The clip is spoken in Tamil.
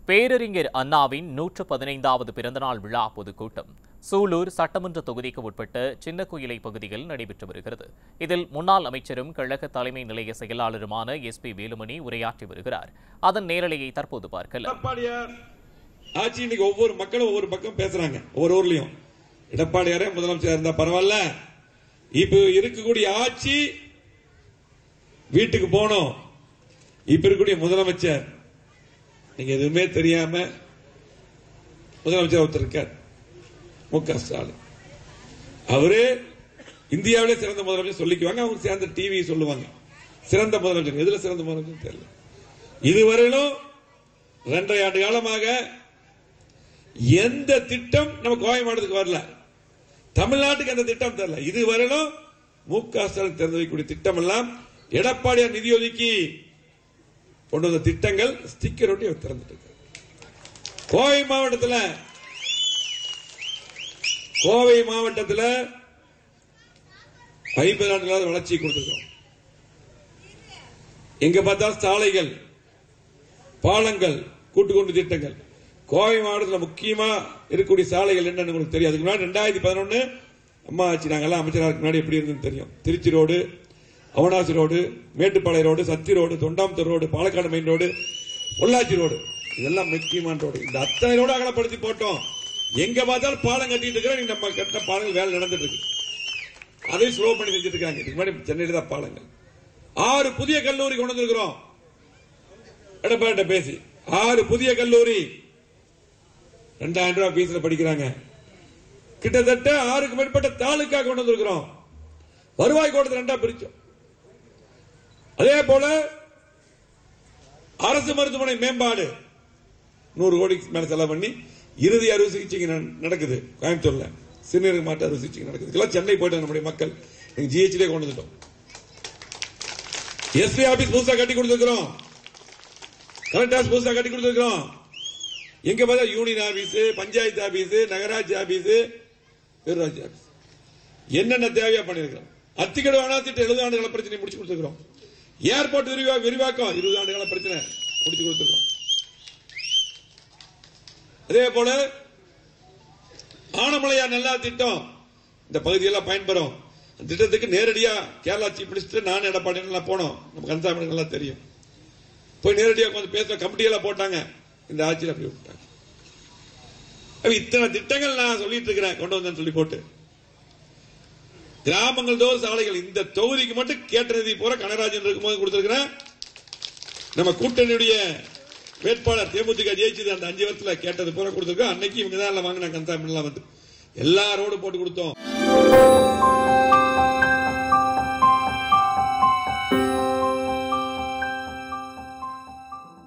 பேரறிஞர் அண்ணாவின் நூற்று பதினைந்தாவது பிறந்தநாள் விழா பொதுக்கூட்டம் சூலூர் சட்டமன்ற தொகுதிக்கு உட்பட்ட சின்னக்குயிலை பகுதியில் நடைபெற்று வருகிறது இதில் முன்னாள் அமைச்சரும் கழக தலைமை நிலைய செயலாளருமான எஸ் பி வேலுமணி உரையாற்றி வருகிறார் அதன் நேரலையை தற்போது பார்க்கலாம் எடப்பாடியார் ஆட்சி இன்னைக்கு ஒவ்வொரு மக்களும் ஒவ்வொரு பக்கம் பேசுறாங்க ஒவ்வொரு ஊர்லயும் எடப்பாடியாரே முதலமைச்சர் இருந்தா பரவாயில்ல இப்ப இருக்கக்கூடிய ஆட்சி வீட்டுக்கு போனோம் இப்ப இருக்கக்கூடிய முதலமைச்சர் நீங்க எதுவுமே தெரியாம முதலமைச்சர் ஒருத்தர் இருக்கார் மு க ஸ்டாலின் அவரு இந்தியாவிலே சிறந்த முதலமைச்சர் சொல்லிக்குவாங்க அவங்க சேர்ந்த டிவி சொல்லுவாங்க சிறந்த முதலமைச்சர் எதுல சிறந்த முதலமைச்சர் தெரியல இதுவரையிலும் ரெண்டரை ஆண்டு காலமாக எந்த திட்டம் நம்ம கோவை மாவட்டத்துக்கு வரல தமிழ்நாட்டுக்கு அந்த திட்டம் தெரியல இதுவரையிலும் மு க ஸ்டாலின் திறந்து வைக்கக்கூடிய திட்டம் எல்லாம் எடப்பாடியார் நிதி ஒதுக்கி கொண்டு வந்த திட்டங்கள் ஸ்டிக்கர் ஒட்டி அவர் திறந்துட்டு இருக்காரு. கோவை மாவட்டத்தில் கோவை மாவட்டத்தில் ஐம்பது ஆண்டுகளாவது வளர்ச்சி கொடுத்திருக்கோம் எங்க பார்த்தாலும் சாலைகள் பாலங்கள் கூட்டுக்கொண்டு திட்டங்கள் கோவை மாவட்டத்தில் முக்கியமா இருக்கக்கூடிய சாலைகள் என்னன்னு உங்களுக்கு தெரியும் அதுக்கு முன்னாடி ரெண்டாயிரத்தி பதினொன்னு அம்மா ஆச்சு நாங்கெல்லாம் அமைச்சராக இருக்க முன்னாடி எப்படி இருந்துன்னு தெரியும் Trichy road Avinashi road Mettupalayam road Sathy road Thondamuthur road Palakkad main road Pollachi road இதெல்லாம் முக்கியமான ரோடு இந்த அத்தனை ரோடு அகலப்படுத்தி போட்டோம் எங்க பார்த்தாலும் பாலம் கட்டிட்டு இருக்கிறோம் நீங்க நம்ம கட்டின பாலங்கள் வேலை நடந்துட்டு இருக்கு அதையும் ஸ்லோ பண்ணி செஞ்சுட்டு இருக்காங்க இதுக்கு முன்னாடி சென்னையில தான் பாலங்கள் ஆறு புதிய கல்லூரி கொண்டு வந்திருக்கிறோம் எடப்பாடி பேசி ஆறு புதிய கல்லூரி ரெண்டாயிரம் ரூபாய் பீஸ்ல படிக்கிறாங்க கிட்டத்தட்ட ஆறுக்கு மேற்பட்ட தாலுக்கா கொண்டு வந்திருக்கிறோம் வருவாய் கோட்டத்தை ரெண்டா பிரிச்சோம் அதே போல அரசு மருத்துவமனை மேம்பாடு நூறு கோடிக்கு மேல செலவு பண்ணி இறுதி அறுவை சிகிச்சைக்கு நட- நடக்குது கோயம்புத்தூர்ல சிறுநீரக மாற்று அறுவை சிகிச்சை நடக்குது இதெல்லாம் சென்னை போயிட்டு நம்முடைய மக்கள் எங்க ஜிஹெச்லேயே கொண்டு வந்துட்டோம் எஸ்பி ஆபீஸ் புதுசா கட்டி கொடுத்துருக்கிறோம் கலெக்டர் ஆபீஸ் புதுசா கட்டி கொடுத்துருக்கிறோம் எங்க பார்த்தா யூனியன் ஆபீஸ் பஞ்சாயத்து ஆபீஸ் நகராட்சி ஆபீஸ் பேரூராட்சி ஆபீஸ் என்னென்ன தேவையா பண்ணிருக்கிறோம் அத்திக்கடை வேணா திட்டம் எழுபது ஆண்டுகள பிரச்சனை முடிச்சு கொடுத்துருக்கிறோம் ஏர்போர்ட் விரிவா விரிவாக்கம் இருபது ஆண்டுகள பிரச்சனை முடிச்சு கொடுத்துருக்கோம் அதே போல ஆனமலையா நல்லா திட்டம் இந்த பகுதியெல்லாம் பயன்பெறும் அந்த திட்டத்துக்கு நேரடியா கேரளா சீஃப் மினிஸ்டர் நான் எடப்பாடி எல்லாம் போனோம் நம்ம கந்தசாமி நல்லா தெரியும் போய் நேரடியா கொஞ்சம் பேச கமிட்டி எல்லாம் போட்டாங்க இந்த ஆட்சியில் அப்படி விட்டாங்க அப்ப இத்தனை திட்டங்கள் நான் சொல்லிட்டு இருக்கிறேன் கொண்டு வந்தேன்னு சொல்லி போட்டு கிராமங்கள் தோறும் சாலைகள் இந்த தொகுதிக்கு மட்டும் கேட்ட நிதி பூரா கனராஜன் இருக்கும்போது கொடுத்திருக்கிறேன் நம்ம கூட்டணியுடைய வேட்பாளர் தேமுதிக ஜெயிச்சது அந்த அஞ்சு வருஷத்துல கேட்டது பூரா கொடுத்திருக்கோம் அன்னைக்கு இவங்க தான் வாங்கின கந்தசாமி எல்லாம் வந்து எல்லா ரோடு போட்டு கொடுத்தோம்